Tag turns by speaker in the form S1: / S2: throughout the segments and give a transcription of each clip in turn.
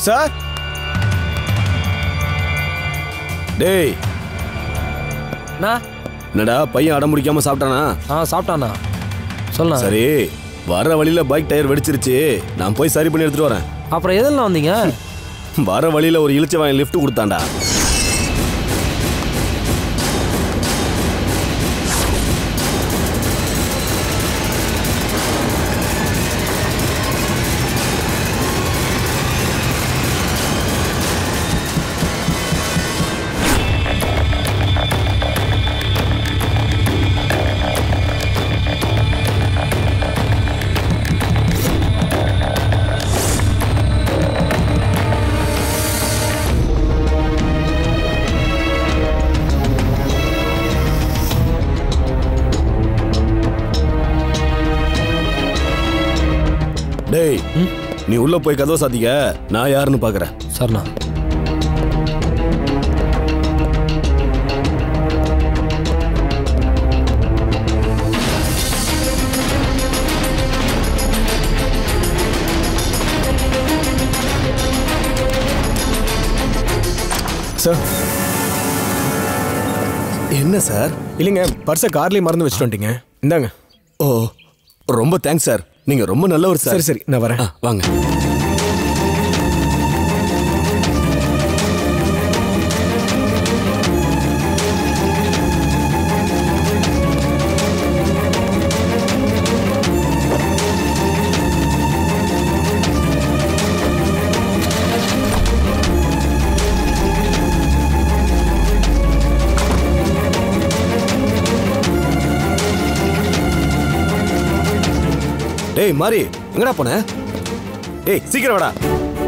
S1: Sir
S2: டேய்
S3: நான்
S2: என்னடா பையன் அடம் முடிக்காம சாப்பிட்டானா
S3: ஆ சாப்பிட்டாண்ணா சொல்லலாம்
S2: சரி வர வழியில பைக் டயர் வெடிச்சிருச்சு நான் போய் சரி பண்ணி எடுத்துட்டு வரேன்
S3: அப்புறம் எதில் வந்தீங்க
S2: வர வழியில ஒரு இழிச்சவன் லிஃப்ட் கொடுத்தான்டா டேய் நீ உள்ள போய் கதவை சாத்திக்க நான் யாருன்னு பாக்குறேன்
S3: சரிண்ணா
S1: சார்
S2: என்ன சார்
S1: இல்லைங்க பர்ஸை கார்லேயே மறந்து வச்சுட்டு வந்துட்டீங்க இந்தாங்க
S2: ஓ ரொம்ப தேங்க்ஸ் சார் நீங்க ரொம்ப நல்லவர் சார்
S1: சரி சரி நான் வரேன்
S2: ஆ, வாங்க டேய் மாறி எங்கடா போன டேய் சீக்கிரம் வாடா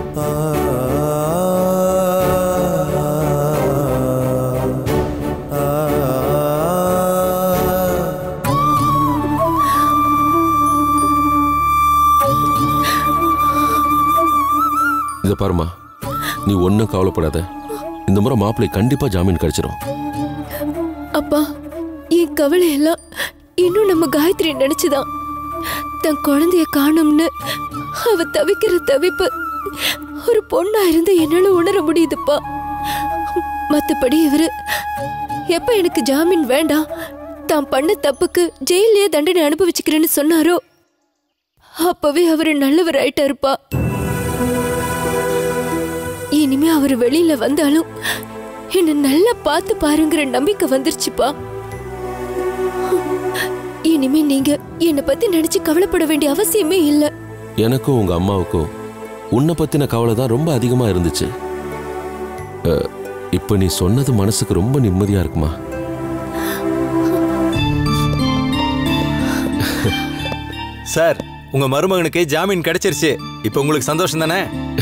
S4: இதை பாருமா நீ ஒன்றும் கவலைப்படாத இந்த முறை மாப்பிள்ளை கண்டிப்பா ஜாமீன் கிடைச்சிரும்
S5: அப்பா என் கவலை எல்லாம் இன்னும் நம்ம காயத்ரி நினைச்சுதான் தன் குழந்தைய காணும்னு அவ தவிக்கிற தவிப்பு ஒரு பொண்ணா இருந்து என்னால உணர முடியுதுப்பா மத்தபடி இவரு எப்ப எனக்கு ஜாமீன் வேண்டாம் தான் பண்ண தப்புக்கு ஜெயிலே தண்டனை அனுபவிச்சுக்கிறேன்னு சொன்னாரோ அப்பவே அவரு நல்லவர் ஆயிட்டாருப்பா இனிமே அவர் வெளியில வந்தாலும் என்ன நல்லா பார்த்து பாருங்கிற நம்பிக்கை வந்துருச்சுப்பா இனிமே நீங்க என்னை பத்தி நினைச்சு கவலைப்பட வேண்டிய அவசியமே இல்ல
S4: எனக்கும் உங்க அம்மாவுக்கும் உன்னை பத்தின கவலை தான் ரொம்ப அதிகமா இருந்துச்சு அஹ், இப்ப நீ சொன்னது மனசுக்கு ரொம்ப நிம்மதியா இருக்குமா
S6: சார் உங்க மருமகனுக்கு ஜாமீன் கிடைச்சிருச்சு இப்போ உங்களுக்கு சந்தோஷம் தானே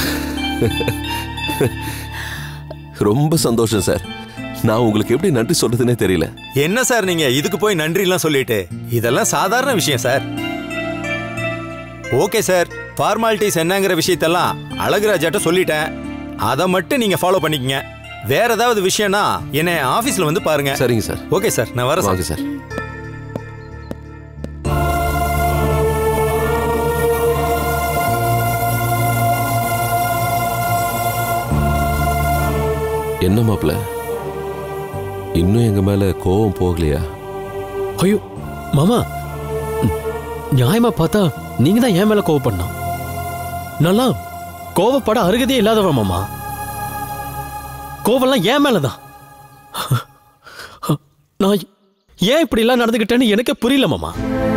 S4: ரொம்ப சந்தோஷம் சார் நான் உங்களுக்கு எப்படி நன்றி சொல்றதுனே தெரியல
S6: என்ன சார் நீங்க இதுக்கு போய் நன்றிலாம் சொல்லிட்டு இதெல்லாம் சாதாரண விஷயம் சார் ஓகே சார் ஃபார்மாலிட்டிஸ் என்னங்கிற விஷயத்தெல்லாம் அழகுராஜாட்ட சொல்லிட்டேன் அதை மட்டும் நீங்க ஃபாலோ பண்ணிக்கங்க வேற ஏதாவது விஷயம்னா என்னை ஆபீஸ்ல வந்து பாருங்க
S4: சரிங்க சார்
S6: ஓகே சார் நான் வரேன்
S4: வாங்க
S6: சார்
S4: சார் என்ன மாப்பிள்ள இன்னும் எங்க மேல கோவம் போகலையா
S7: ஐயோ மாமா ம், நியாயமா பார்த்தா நீங்க தான் என் மேல கோவப்படணும் நல்லா கோவப்பட அருகதே இல்லாதவன் மாமா கோவம்லாம் என் மேலதான் நான் ஏன் இப்படி எல்லாம் நடந்துகிட்டேன்னு எனக்கே புரியல மாமா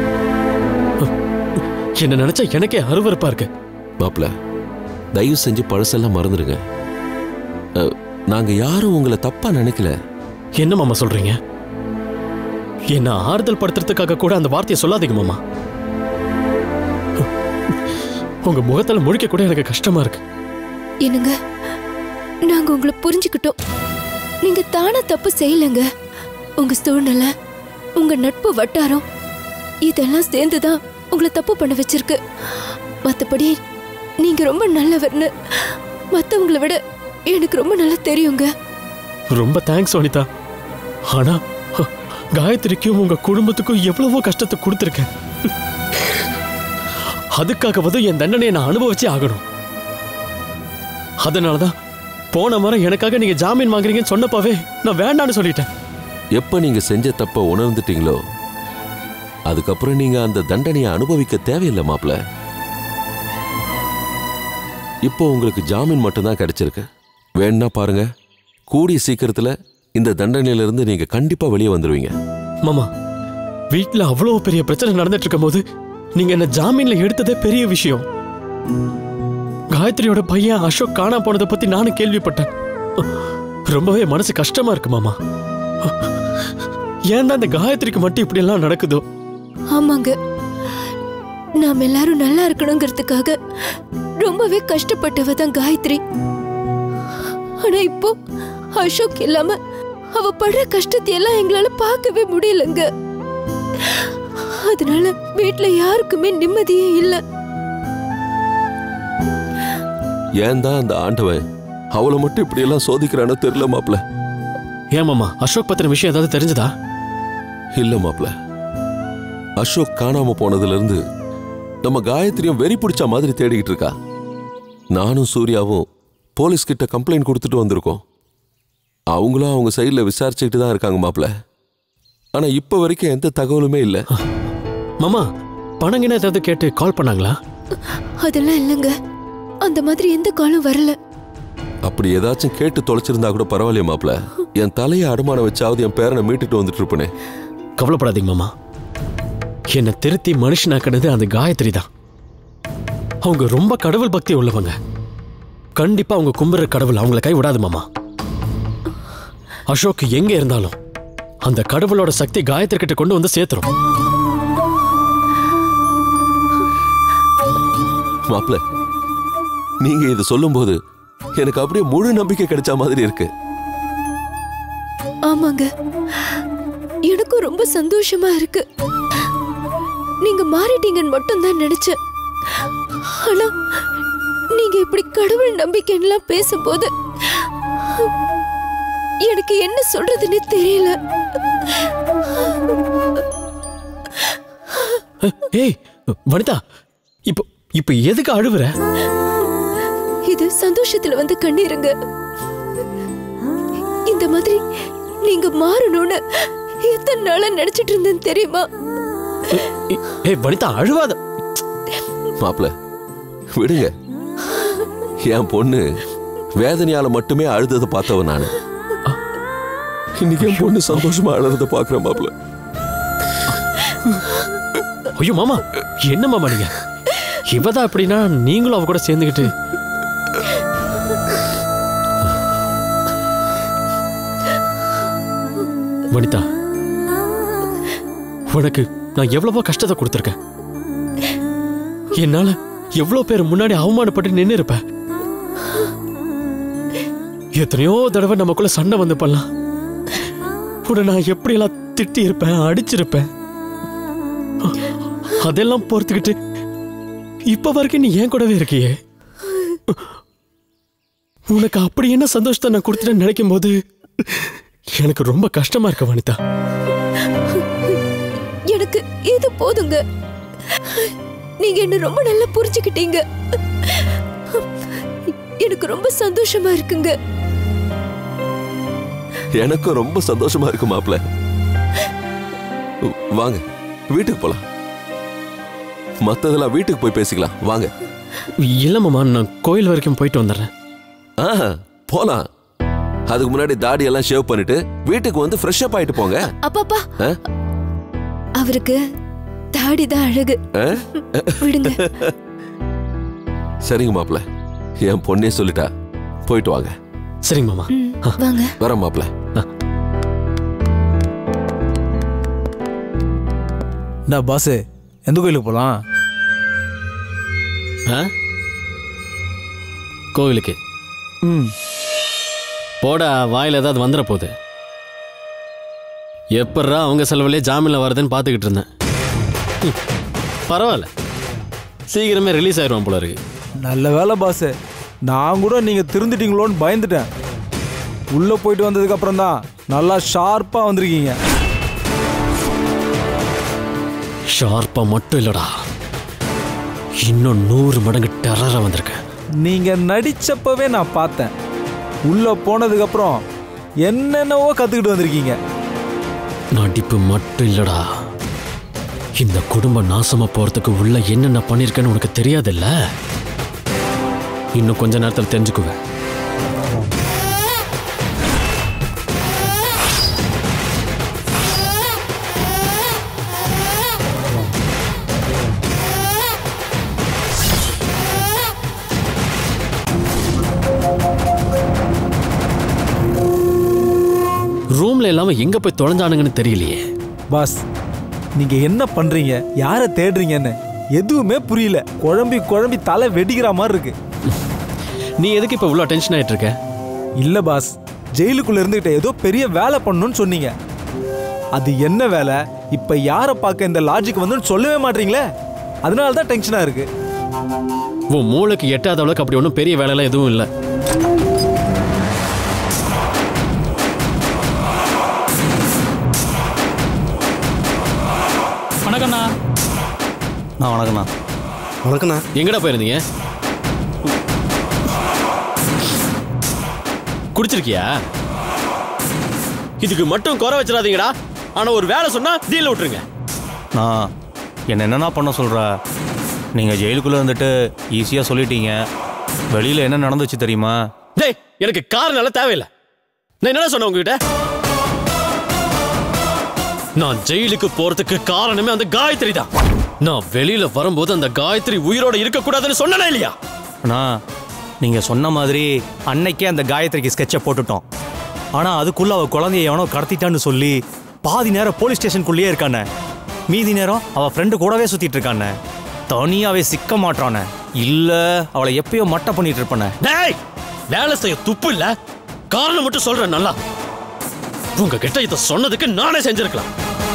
S7: என்ன நினைச்சா எனக்கே அருவருப்பா இருக்கு
S4: மாப்பிள்ள தயவு செஞ்சு பழசெல்லாம் மறந்துடுங்க அஹ், நாங்க யாரும் உங்களை தப்பா நினைக்கல
S7: என்ன மாமா சொல்றீங்க என்ன ஆறுதல் படுத்துறதுக்காக கூட அந்த வார்த்தையை சொல்லாதீங்க மாமா உங்க முகத்துல முழிக்க கூட எனக்கு கஷ்டமா இருக்கு
S5: என்னங்க நாங்க உங்களை புரிஞ்சுக்கிட்டோம் நீங்க தானா தப்பு செய்யலங்க உங்க சூழ்நிலை உங்க நட்பு வட்டாரம் இதெல்லாம் சேர்ந்துதான் உங்களை தப்பு பண்ண வச்சிருக்கு மத்தபடி நீங்க ரொம்ப நல்லவர்னு மத்தவங்களை விட எனக்கு ரொம்ப நல்லா தெரியுங்க
S7: ரொம்ப தேங்க்ஸ் வனிதா ஆனா ஹ, காயத்ரிக்கும் உங்க குடும்பத்துக்கும் எவ்வளவோ கஷ்டத்தை கொடுத்துருக்கேன் அதுக்காகவது என் தண்டனையை நான் அனுபவிச்சே ஆகணும் அதனாலதான் போன முறை எனக்காக நீங்க ஜாமீன் வாங்குறீங்கன்னு சொன்னப்பவே நான் வேண்டான்னு சொல்லிட்டேன்
S4: எப்ப நீங்க செஞ்ச தப்ப உணர்ந்துட்டீங்களோ அதுக்கப்புறம் நீங்க அந்த தண்டனையை அனுபவிக்க தேவையில்லை மாப்ள இப்போ உங்களுக்கு ஜாமீன் மட்டும்தான் கிடைச்சிருக்கு வேணா பாருங்க கூடிய சீக்கிரத்துல இந்த தண்டனையிலிருந்து நீங்க கண்டிப்பா வெளியே வந்துருவீங்க
S7: மாமா வீட்ல அவ்வளவு பெரிய பிரச்சனை நடந்துட்டு இருக்கும்போது நீங்க என்ன ஜாமீன்ல எடுத்ததே பெரிய விஷயம் காயத்ரியோட பையன் அசோக் காணாம போனதை பத்தி நானும் கேள்விப்பட்டேன் ரொம்பவே மனசு கஷ்டமா இருக்கு மாமா ஏன் தான் இந்த காயத்ரிக்கு மட்டும் இப்படி எல்லாம் நடக்குதோ
S5: ஆமாங்க நாம் எல்லாரும் நல்லா இருக்கணுங்கிறதுக்காக ரொம்பவே கஷ்டப்பட்டவ தான் காயத்ரி ஆனா இப்போ அசோக் இல்லாம அவ படுற கஷ்டத்தை எல்லாம் எங்களால பார்க்கவே முடியலங்க அதனால வீட்ல யாருக்குமே நிம்மதியே இல்ல
S4: ஏன் தான் அந்த ஆண்டவன் அவளை மட்டும் இப்படி எல்லாம் சோதிக்கிறானோ தெரியல மாப்ள
S7: ஏன் மாமா அசோக் பத்தின விஷயம் ஏதாவது தெரிஞ்சதா
S4: இல்ல மாப்ள அசோக் காணாம போனதுல இருந்து நம்ம காயத்ரியும் வெறி பிடிச்ச மாதிரி தேடிக்கிட்டு இருக்கா நானும் சூர்யாவும் போலீஸ் கிட்ட கம்ப்ளைண்ட் கொடுத்துட்டு வந்திருக்கோம் அவங்களும் அவங்க சைடில் விசாரிச்சுக்கிட்டு தான் இருக்காங்க மாப்ள ஆனா இப்ப வரைக்கும் எந்த தகவலுமே இல்லை
S7: மாமா பணங்கின ஏதாவது கேட்டு கால் பண்ணாங்களா
S5: அதெல்லாம் இல்லைங்க அந்த மாதிரி எந்த காலம் வரல
S4: அப்படி ஏதாச்சும் கேட்டு தொலைச்சிருந்தா கூட பரவாயில்லையே மாப்ள என் தலையை அடமானம் வச்சாவது என் பேரனை மீட்டுட்டு வந்துட்டு இருப்பனே
S7: கவலைப்படாதீங்க மாமா என்னை திருத்தி மனுஷனாக்கினது அந்த காயத்ரி தான் அவங்க ரொம்ப கடவுள் பக்தி உள்ளவங்க கண்டிப்பா அவங்க கும்பிடுற கடவுள் அவங்கள கை விடாது மாமா அசோக் எங்க இருந்தாலும் அந்த கடவுளோட சக்தி காயத்ரி கிட்ட கொண்டு வந்து சேர்த்துரும்
S4: மாப்ள நீங்க இதை சொல்லும்போது எனக்கு அப்படியே முழு நம்பிக்கை கிடைச்ச மாதிரி இருக்கு
S5: ஆமாங்க எனக்கும் ரொம்ப சந்தோஷமா இருக்கு நீங்க மாறிட்டீங்கன்னு மட்டும் தான் நினைச்சேன் ஆனா நீங்க இப்படி கடவுள் நம்பிக்கைலாம் பேசும்போது எனக்கு என்ன சொல்றதுன்னே தெரியல
S7: ஏய் வனிதா இப்போ இப்போ எதுக்கு அழுவுற
S5: இது சந்தோஷத்துல வந்து கண்ணீருங்க இந்த மாதிரி நீங்க மாறணும்னு எத்தனை நாளா நினைச்சிட்டு இருந்தேன்னு தெரியுமா
S7: ஏய், ஏய் வனிதா அழுவாத
S4: மாப்ள விடுங்க என் பொண்ணு வேதனையால மட்டுமே அழுததை பார்த்தவன் நானு இன்னைக்கு என் பொண்ணு சந்தோஷமா அழுறத பாக்குறேன் மாப்ள
S7: ஐயோ மாமா என்ன மாமா நீங்க இவதான் அப்படின்னா நீங்களும் அவ கூட சேர்ந்துக்கிட்டு வனிதா உனக்கு நான் எவ்வளவோ கஷ்டத்தை கொடுத்துருக்கேன் என்னால எவ்வளவு பேர் முன்னாடி அவமானப்பட்டு நின்று இருப்பேன் எத்தனையோ தடவை நமக்குள்ள சண்டை வந்து பண்ணலாம் உன்னை நான் எப்படியெல்லாம் திட்டி இருப்பேன் அடிச்சிருப்பேன் அதெல்லாம் பொறுத்துக்கிட்டு இப்ப வரைக்கும் நீ ஏன் கூடவே இருக்கியே உனக்கு அப்படி என்ன சந்தோஷத்தை நான் கொடுத்துட்டேன்னு நினைக்கும் போது எனக்கு ரொம்ப கஷ்டமா இருக்கு வனிதா
S5: எனக்கு இது போதுங்க நீங்க என்ன ரொம்ப நல்லா புரிஞ்சுக்கிட்டீங்க எனக்கு ரொம்ப சந்தோஷமா இருக்குங்க
S4: எனக்கும் ரொம்ப சந்தோஷமா இருக்கு மாப்ள வாங்க வீட்டுக்கு போலாம் மத்ததெல்லாம் வீட்டுக்கு போய் பேசிக்கலாம் வாங்க
S7: இல்ல மாமா நான் கோயில் வரைக்கும் போயிட்டு வந்துடுறேன்
S4: ஆ போலாம் அதுக்கு முன்னாடி தாடி எல்லாம் ஷேவ் பண்ணிட்டு வீட்டுக்கு வந்து ஃப்ரெஷ் அப் ஆயிட்டு போங்க
S5: அப்பாப்பா
S4: ஆ?
S5: அவருக்கு தாடி தான் அழகு
S4: ஆ?
S5: விடுங்க
S4: சரிங்க மாப்ள என் பொண்ணே சொல்லிட்டா போயிட்டு வாங்க
S7: சரிங்க மாமா
S5: ம், வாங்க
S4: வரேன் மாப்ள
S8: என்ன பாஸ் எந்த கோயிலுக்கு போகலாம்
S7: ஆ? கோவிலுக்கு
S8: ம்
S7: போடா வாயில ஏதாவது வந்துட போகுது எப்பட்றா அவங்க செலவுலேயே ஜாமீன்ல வருதுன்னு பார்த்துக்கிட்டு இருந்தேன் ம், பரவாயில்ல சீக்கிரமே ரிலீஸ் ஆயிடுவான் போல இருக்கு
S8: நல்ல வேலை பாஸ் நான் கூட நீங்கள் திருந்துட்டீங்களோன்னு பயந்துட்டேன் உள்ளே போயிட்டு வந்ததுக்கு அப்புறம் தான் நல்லா ஷார்ப்பாக வந்திருக்கீங்க
S7: ஷார்ப்பா மட்டும் இல்லடா இன்னும் நூறு மடங்கு டெரரா வந்திருக்கேன்
S8: நீங்க நடிச்சப்பவே நான் பார்த்தேன் உள்ள போனதுக்கு அப்புறம் என்னென்னவோ கத்துக்கிட்டு வந்திருக்கீங்க
S7: நடிப்பு மட்டும் இல்லடா இந்த குடும்பம் நாசமா போறதுக்கு உள்ள என்னென்ன பண்ணிருக்கேன்னு உனக்கு தெரியாதுல்ல இன்னும் கொஞ்ச நேரத்தில் தெரிஞ்சுக்குவேன் ரூம்ல இல்லாம எங்க போய் தொலைஞ்சானுங்கன்னு தெரியலையே
S8: பாஸ் நீங்க என்ன பண்றீங்க யாரை தேடுறீங்கன்னு எதுவுமே புரியல குழம்பி குழம்பி தலை வெடிக்கிற மாதிரி இருக்கு
S7: நீ எதுக்கு இப்ப இவ்வளவு டென்ஷன் ஆயிட்டு இருக்க
S8: இல்ல பாஸ் ஜெயிலுக்குள்ள இருந்துகிட்ட ஏதோ பெரிய வேலை பண்ணணும்னு சொன்னீங்க அது என்ன வேலை இப்ப யாரை பார்க்க இந்த லாஜிக் வந்து சொல்லவே மாட்டீங்களே அதனால தான் டென்ஷனா இருக்கு
S7: உன் மூளைக்கு எட்டாத அளவுக்கு அப்படி ஒன்றும் பெரிய வேலையெல்லாம் எதுவும் இல்லை
S9: வணக்கண்ணா
S10: நான் வணக்கண்ணா
S2: வணக்கண்ணா
S7: எங்கடா போயிருந்தீங்க குடிச்சிருக்கியா இதுக்கு மட்டும் குறை வச்சிடாதீங்கடா ஆனா ஒரு வேலை சொன்னா டீல விட்டுருங்க
S10: நான் என்ன என்னண்ணா பண்ண சொல்கிற நீங்கள் ஜெயிலுக்குள்ளே இருந்துட்டு ஈஸியாக சொல்லிட்டீங்க வெளியில் என்ன நடந்துச்சு தெரியுமா
S7: டேய் எனக்கு கார் நல்லா தேவையில்லை நான் என்ன சொன்னேன் உங்ககிட்ட நான் ஜெயிலுக்கு போறதுக்கு காரணமே அந்த காயத்ரி தான் நான் வெளியில வரும்போது அந்த காயத்ரி உயிரோட இருக்க கூடாதுன்னு சொன்னனே இல்லையா
S10: அண்ணா நீங்கள் சொன்ன மாதிரி அன்னைக்கே அந்த காயத்ரிக்கு ஸ்கெட்சை போட்டுட்டோம் ஆனால் அதுக்குள்ளே அவள் குழந்தைய எவனோ கடத்திட்டான்னு சொல்லி பாதி நேரம் போலீஸ் ஸ்டேஷனுக்குள்ளேயே இருக்கானே மீதி நேரம் அவள் ஃப்ரெண்டு கூடவே சுற்றிட்டு இருக்கானே தனியாவே சிக்க மாட்டானே இல்லை அவளை எப்பயோ மட்டை பண்ணிட்டு இருப்பானே
S7: டேய் வேலை செய்ய துப்பு இல்ல காரணம் மட்டும் சொல்றேன் நல்லா உங்ககிட்ட இத சொன்னதுக்கு நானே செஞ்சிருக்கலாம்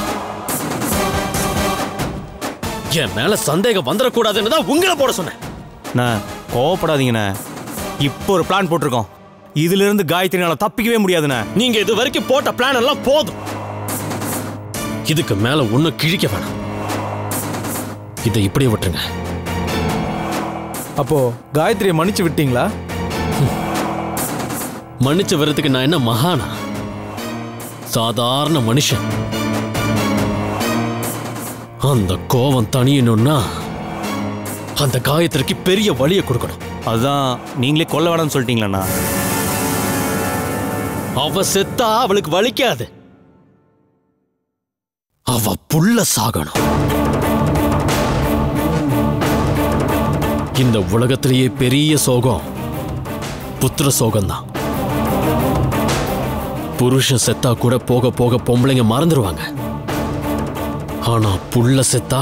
S7: என் மேல சந்தேகம் வந்துடக்கூடாதுன்னு தான் உங்களை போட சொன்னேன்
S10: அண்ணா கோவப்படாதீங்கண்ணே இப்போ ஒரு பிளான் போட்டிருக்கோம் இதிலிருந்து காயத்ரினால தப்பிக்கவே முடியாதுண்ணே
S7: நீங்க இது வரைக்கும் போட்ட பிளான் எல்லாம் போதும் இதுக்கு மேல ஒண்ணும் கிழிக்க வேணாம் இதை இப்படியே விட்டுருங்க
S8: அப்போ காயத்ரியை மன்னிச்சு விட்டீங்களா
S7: மன்னிச்சு வர்றதுக்கு நான் என்ன மகானா சாதாரண மனுஷன் அந்த கோவம் தணியணும்னா அந்த காயத்திற்கு பெரிய வழியை கொடுக்கணும்
S10: அதுதான் நீங்களே கொல்ல வேணாம்னு சொல்லிட்டீங்களண்ணா
S7: அவ செத்தா அவளுக்கு வலிக்காது அவ புள்ள சாகணும் இந்த உலகத்திலேயே பெரிய சோகம் புத்திர சோகம்தான் புருஷன் செத்தா கூட போக போக பொம்பளைங்க மறந்துடுவாங்க ஆனா புள்ள செத்தா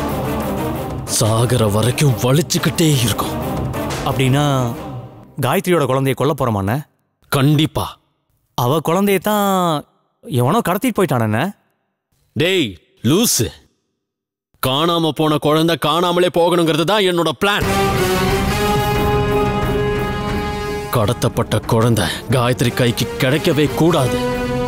S7: சாகிற வரைக்கும் வலிச்சுக்கிட்டே இருக்கும்
S10: அப்படின்னா காயத்ரியோட குழந்தைய கொல்ல போறோமாண்ணே
S7: கண்டிப்பா
S10: அவ குழந்தைய தான் எவனோ கடத்திட்டு போயிட்டானண்ணே
S7: டேய் லூசு காணாம போன குழந்தை காணாமலே போகணுங்கிறது தான் என்னோட பிளான் கடத்தப்பட்ட குழந்தை காயத்ரி கைக்கு கிடைக்கவே கூடாது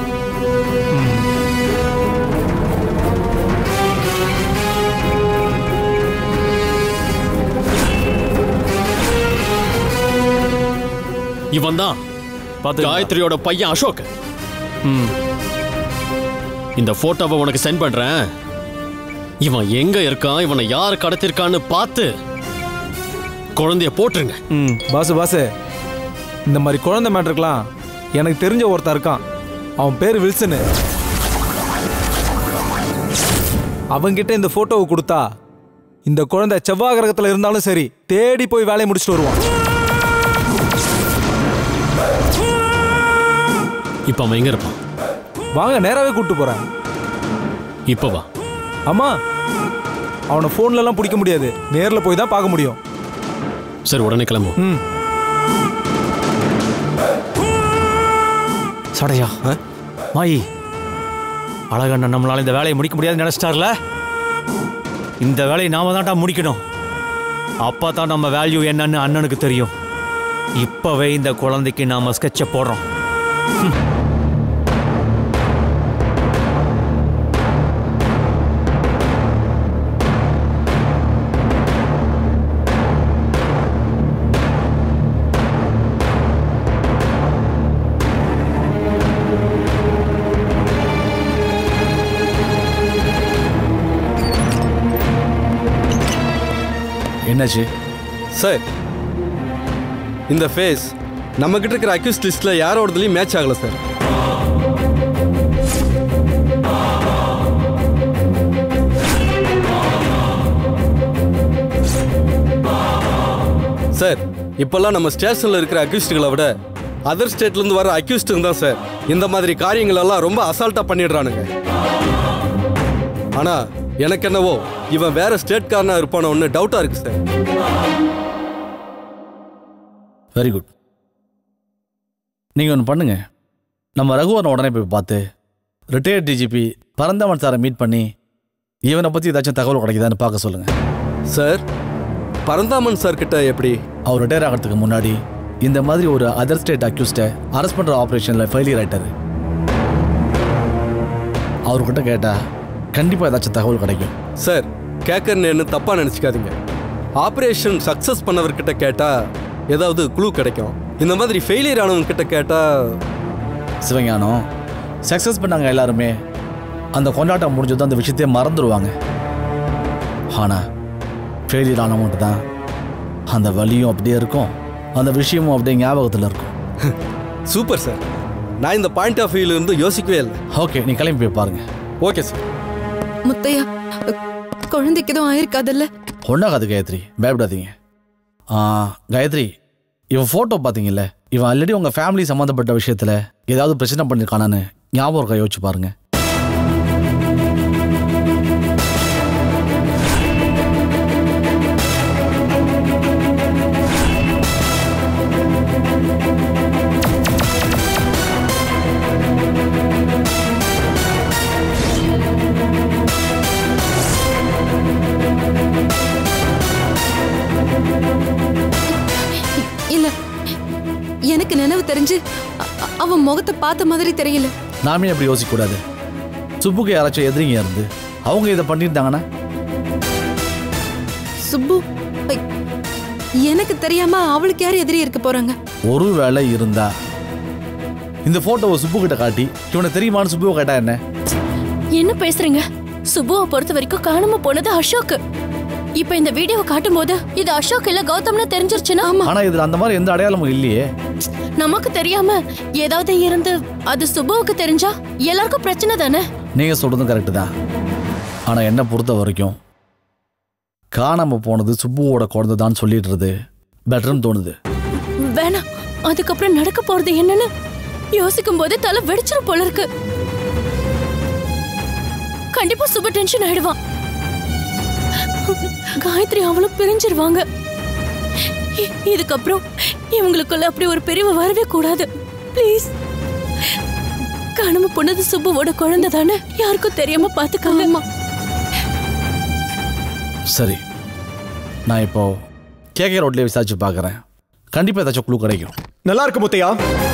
S7: இவன் தான்
S10: பார்த்து
S7: காயத்ரியோட பையன் அசோக்
S10: ம்
S7: இந்த போட்டோவை உனக்கு சென்ட் பண்றேன் இவன் எங்க இருக்கான் இவனை யார் கடத்திருக்கான்னு பார்த்து குழந்தைய போட்டுருங்க
S10: ம்
S8: பாசு பாசு இந்த மாதிரி குழந்தை மேட்ருக்கெல்லாம் எனக்கு தெரிஞ்ச ஒருத்தன் இருக்கான் அவன் பேர் வில்சனு அவன்கிட்ட இந்த போட்டோவை கொடுத்தா இந்த குழந்தை செவ்வாய் கிரகத்துல இருந்தாலும் சரி தேடி போய் வேலையை முடிச்சுட்டு வருவான்
S7: இப்ப அவன் எங்க இருப்பான்
S8: வாங்க நேராவே கூட்டு போறேன்
S7: இப்ப வா
S8: ஆமா அவனை ஃபோன்ல எல்லாம் பிடிக்க முடியாது நேர்ல போய் தான் பார்க்க முடியும்
S7: சரி உடனே கிளம்பு
S8: ம்
S10: சடையா மாயி அழகண்ணன் நம்மளால இந்த வேலையை முடிக்க முடியாதுன்னு நினைச்சிட்டார்ல இந்த வேலையை நாம தான்டா முடிக்கணும் அப்பா தான் நம்ம வேல்யூ என்னன்னு அண்ணனுக்கு தெரியும் இப்பவே இந்த குழந்தைக்கு நாம ஸ்கெட்சை போடுறோம்
S9: என்னாச்சு
S11: சார் இந்த ஃபேஸ் நம்ம கிட்ட இருக்கிற அக்யூஸ்ட் லிஸ்ட்ல யாரோடதுலயும் மேட்ச் ஆகல சார் சார் இப்பெல்லாம் நம்ம ஸ்டேஷன்ல இருக்கிற அக்யூஸ்டுகளை விட அதர் ஸ்டேட்ல இருந்து வர அக்யூஸ்டுங்க தான் சார் இந்த மாதிரி காரியங்கள் எல்லாம் ரொம்ப அசால்ட்டா பண்ணிடுறானுங்க ஆனா எனக்கு என்னவோ இவன் வேற ஸ்டேட்காரனா இருப்பானோ ஒன்று டவுட்டா இருக்கு சார்
S9: வெரி குட் நீங்கள் ஒன்று பண்ணுங்க நம்ம ரகுவரன் உடனே போய் பார்த்து ரிட்டையர்ட் டிஜிபி பரந்தவன் சாரை மீட் பண்ணி இவனை பற்றி ஏதாச்சும் தகவல் கிடைக்குதான்னு பார்க்க சொல்லுங்கள்
S11: சார் பரந்தாமன் சார் கிட்ட எப்படி
S9: அவர் ரிட்டையர் ஆகிறதுக்கு முன்னாடி இந்த மாதிரி ஒரு அதர் ஸ்டேட் அக்யூஸ்டை அரெஸ்ட் பண்ணுற ஆப்ரேஷனில் ஃபெயிலியர் ஆயிட்டாரு அவர்கிட்ட கேட்டால் கண்டிப்பாக ஏதாச்சும் தகவல் கிடைக்கும்
S11: சார் கேட்கறேன்னு தப்பா நினச்சிக்காதீங்க ஆப்ரேஷன் சக்ஸஸ் பண்ணவர்கிட்ட கேட்டா ஏதாவது குழு கிடைக்கும் இந்த மாதிரி ஃபெயிலியர் ஆனவங்க கிட்ட கேட்டா
S9: சிவஞானம் சக்ஸஸ் பண்ணாங்க எல்லாருமே அந்த கொண்டாட்டம் முடிஞ்சதும் அந்த விஷயத்தையே மறந்துடுவாங்க ஆனால் ஃபெயிலியர் ஆனவங்கள்ட்ட தான் அந்த வலியும் அப்படியே இருக்கும் அந்த விஷயமும் அப்படியே ஞாபகத்தில் இருக்கும்
S11: சூப்பர் சார் நான் இந்த பாயிண்ட் ஆஃப் வியூல இருந்து யோசிக்கவே இல்லை
S9: ஓகே நீ கிளம்பி போய் பாருங்க
S11: ஓகே சார்
S5: முத்தையா குழந்தைக்கு எதுவும் ஆயிருக்காதுல்ல
S9: ஒன்றாகாது காயத்ரி பயப்படாதீங்க ஆ, காயத்ரி இவன் ஃபோட்டோ பார்த்தீங்கல்ல இவன் ஆல்ரெடி உங்கள் ஃபேமிலி சம்மந்தப்பட்ட விஷயத்தில் ஏதாவது பிரச்சனை பண்ணியிருக்கானான்னு ஞாபகம் இருக்கா யோசிச்சு பாருங்க
S5: இல்ல எனக்கு நினைவு தெரிஞ்சு அ- அ- அவன் முகத்தை பார்த்த மாதிரி தெரியல
S9: நாமே அப்படி யோசிக்கக்கூடாது சுப்புக்கு யாராச்சும் எதிரிங்க இருந்து அவங்க இதை பண்ணியிருந்தாங்கன்னா
S5: சுப்பு ஐ, எனக்கு தெரியாம அவளுக்கு யார் எதிரி இருக்க போறாங்க
S9: ஒரு வேளை இருந்தா இந்த போட்டோவை சுப்பு கிட்ட காட்டி இவனை தெரியுமான்னு சுப்புவை கேட்டா என்ன
S12: என்ன பேசுறீங்க சுபுவை பொறுத்த வரைக்கும் காணாம போனது அசோக் இப்ப இந்த வீடியோவை காட்டும் போது இது அசோக் இல்ல கௌதம்னு தெரிஞ்சிருச்சுன்னா
S9: ஆனா இதுல அந்த மாதிரி எந்த அடையாளமும் இல்லையே
S12: நமக்கு தெரியாம ஏதாவது இருந்து அது சுபுவுக்கு தெரிஞ்சா எல்லாருக்கும் பிரச்சனை தானே
S9: நீங்க சொல்றதும் கரெக்டு தான் ஆனா என்ன பொறுத்த வரைக்கும் காணாம போனது சுப்புவோட குழந்தை தான் சொல்லிடுறது பெட்டர்னு தோணுது
S12: வேணாம் அதுக்கப்புறம் நடக்க போறது என்னன்னு யோசிக்கும் போது தலை வெடிச்சிரும் போல இருக்கு கண்டிப்பா சுப டென்ஷன் ஆயிடுவான் காயத்ரி அவளும் பிரிஞ்சிருவாங்க இ- இதுக்கப்புறம் இவங்களுக்குள்ள அப்படி ஒரு பிரிவு வரவே கூடாது ப்ளீஸ் காணாம போனது சுப்புவோட குழந்தை தானே யாருக்கும் தெரியாம பாத்துக்கோங்க
S9: சரி நான் இப்போ கேகே ரோட்லயே விசாரிச்சு பார்க்கறேன் கண்டிப்பா ஏதாச்சும் குழு கிடைக்கும்
S1: நல்லா இருக்கு முத்தையா